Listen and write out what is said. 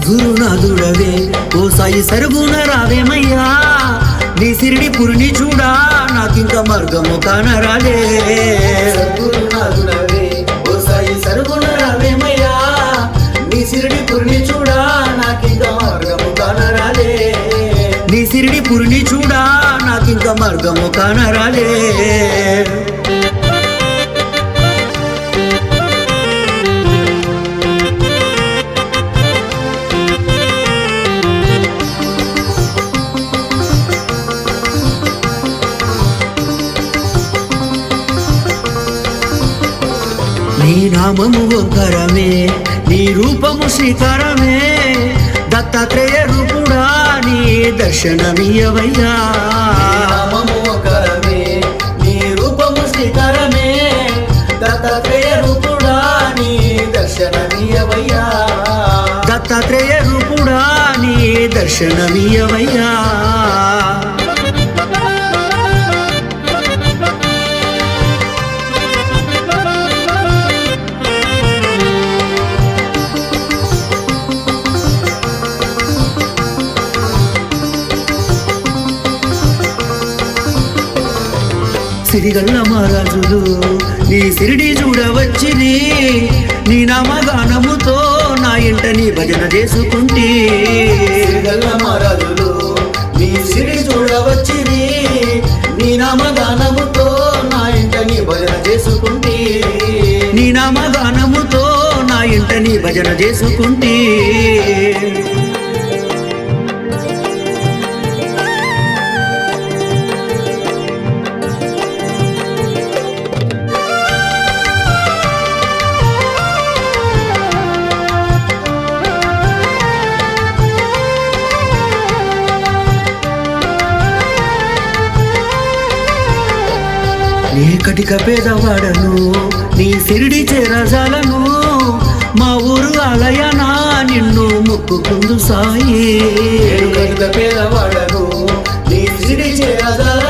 సద్గురునాథుడవే ఓ సాయి సరుగున రావేమయ్యా నీ సిరిడి పురిని చూడా నాకింక మార్గము కానరాలే సద్గురునాథుడవే ఓ సాయి సరుగున రావేమయ్యా నీ సిరిడి పురిని చూడా నాకింక మార్గము కానరాలే నీ సిరిడి పురిని చూడా నాకింక మార్గము కానరాలే నీ నామము ఓంకరమే నీ రూపము శ్రీకరమే దత్తాత్రేయ రూపుడా నీ దర్శనమీయవయ్యా నామము ఓంకరమే నీ రూపము శ్రీకరమే దత్తాత్రేయ రూపుడా నీ దర్శనమీయవయ్యా దత్తాత్రేయ రూపుడా నీ దర్శనమీయవయ్యా సిరిగల్ల మహారాజులు నీ సిరిడి చూడవచ్చిరి నీ నామగానముతో నా ఇంట నీ భజన చేసుకుంటే సిరిగల్ల మహారాజులు నీ సిరిడి చూడవచ్చిరి నీ నామగానముతో నా ఇంట నీ భజన చేసుకుంటే నీ నామగానముతో నా ఇంట నీ భజన చేసుకుంటే నీ కటిక పేదవాడను నీ సిరిడి చేరజాలను మా ఊరు ఆలయనా నిన్ను మొక్కుకుందు సాయి కటిక పేదవాడను నీ సిరిడి చేరజాలను